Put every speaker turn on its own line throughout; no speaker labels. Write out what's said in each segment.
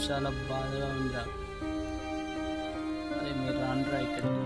చాలా బాధగా ఉందిరా అరే మీరు రాండ్రా ఇక్కడికి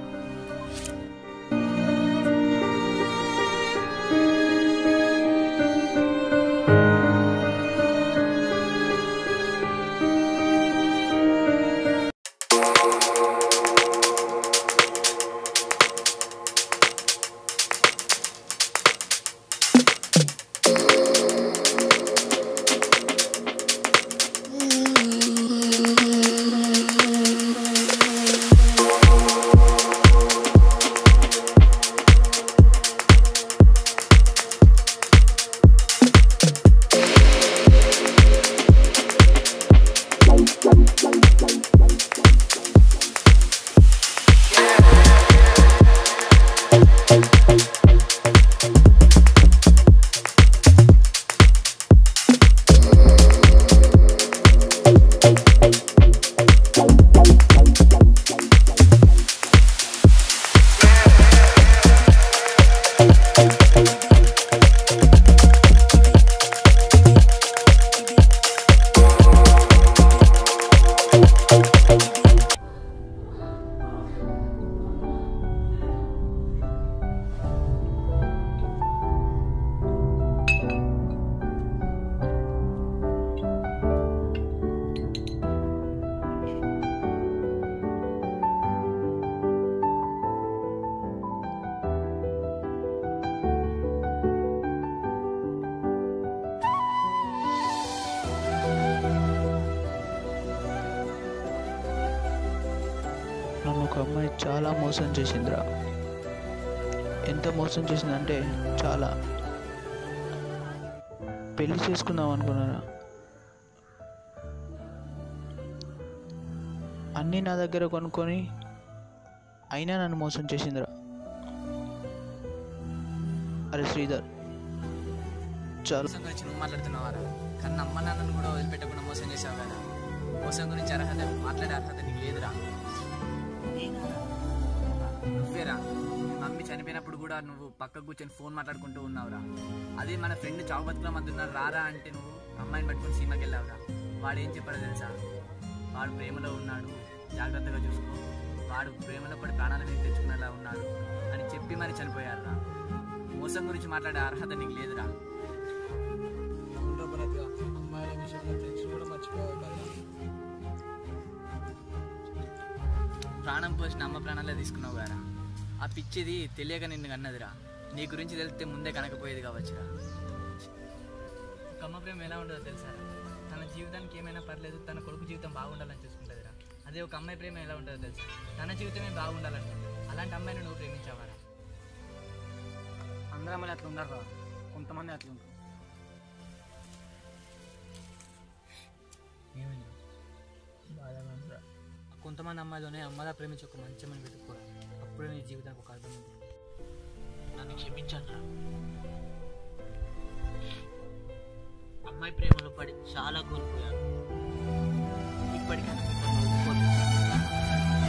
నన్ను ఒక అమ్మాయి చాలా మోసం చేసిందిరా ఎంత మోసం చేసిందంటే చాలా పెళ్లి చేసుకుందాం అనుకున్నారా అన్నీ నా దగ్గర కొనుక్కొని అయినా నన్ను మోసం చేసిందిరా అరే శ్రీధర్ చాలా
మోసం గురించి నువ్వు మాట్లాడుతున్నావారా కానీ అమ్మ నాన్నను కూడా వదిలిపెట్టకుండా మోసం చేసావు కదా మోసం గురించి అర్హత మాట్లాడే అర్హత నీకు లేదురా నువ్వేరా మీ మమ్మీ చనిపోయినప్పుడు కూడా నువ్వు పక్కకు కూర్చొని ఫోన్ మాట్లాడుకుంటూ ఉన్నావురా అదే మన ఫ్రెండ్ చావు బతుకుల మధ్య ఉన్నారు రారా అంటే నువ్వు అమ్మాయిని పట్టుకొని సినిమాకి వెళ్ళావురా వాడు ఏం చెప్పాడో తెలుసా వాడు ప్రేమలో ఉన్నాడు జాగ్రత్తగా చూసుకో వాడు ప్రేమలో పడి ప్రాణాల మీద తెచ్చుకునేలా ఉన్నాడు అని చెప్పి మరి చనిపోయారురా మోసం గురించి మాట్లాడే అర్హత నీకు లేదురా
అమ్మాయిల విషయంలో ఫ్రెండ్స్ కూడా మర్చిపోవాలి కదా
ప్రాణం పోసిన అమ్మ ప్రాణాలే తీసుకున్నావు కదా ఆ పిచ్చిది తెలియక నిన్ను కన్నదిరా నీ గురించి తెలిస్తే ముందే కనకపోయేది కావచ్చురా ఒక అమ్మ ప్రేమ ఎలా ఉంటుందో తెలుసారా తన జీవితానికి ఏమైనా పర్లేదు తన కొడుకు జీవితం బాగుండాలని చూసుకుంటుందిరా అదే ఒక అమ్మాయి ప్రేమ ఎలా ఉంటుందో తెలుసా తన జీవితమే బాగుండాలనుకుంటుంది అలాంటి అమ్మాయిని నువ్వు ప్రేమించావారా
అందరూ అమ్మాయిలు అట్లా ఉండరు కొంతమంది అట్లా ఉంటారు
కొంతమంది అమ్మాయిలోనే అమ్మలా ప్రేమించి ఒక మంచి అమ్మని వెతుక్కోరా అప్పుడే నీ జీవితానికి ఒక అర్థం ఉంటుంది
నన్ను క్షమించండి అమ్మాయి ప్రేమలో పడి చాలా కోల్పోయాను ఇప్పటికైనా మిమ్మల్ని వదులుకోలేదు.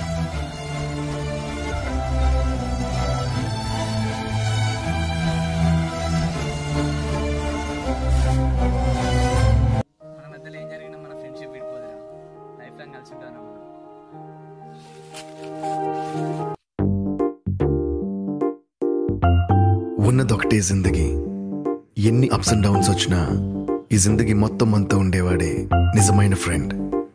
మన మధ్యలో ఏం జరిగినా మన ఫ్రెండ్షిప్ విడిపోదురా లైఫ్ లాంగ్ కలిసి ఉంటాను మనం
ఉన్నదొకటే జిందగీ ఎన్ని అప్స్ అండ్ డౌన్స్ వచ్చినా ఈ జిందగీ మొత్తం అంతా ఉండేవాడే నిజమైన ఫ్రెండ్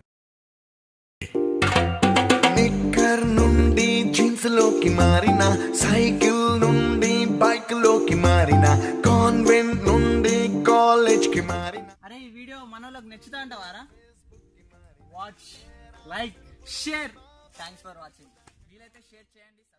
నిక్కర్ నుండి జీన్స్ లోకి మారిన సైకిల్ నుండి బైక్ లోకి మారిన కాన్వెంట్ నుండి కాలేజ్ కి మారిన
అరే ఈ వీడియో మనోళ్ళకి నచ్చుతా అంటావారా watch like share thanks for watching వీలైతే షేర్ చేయండి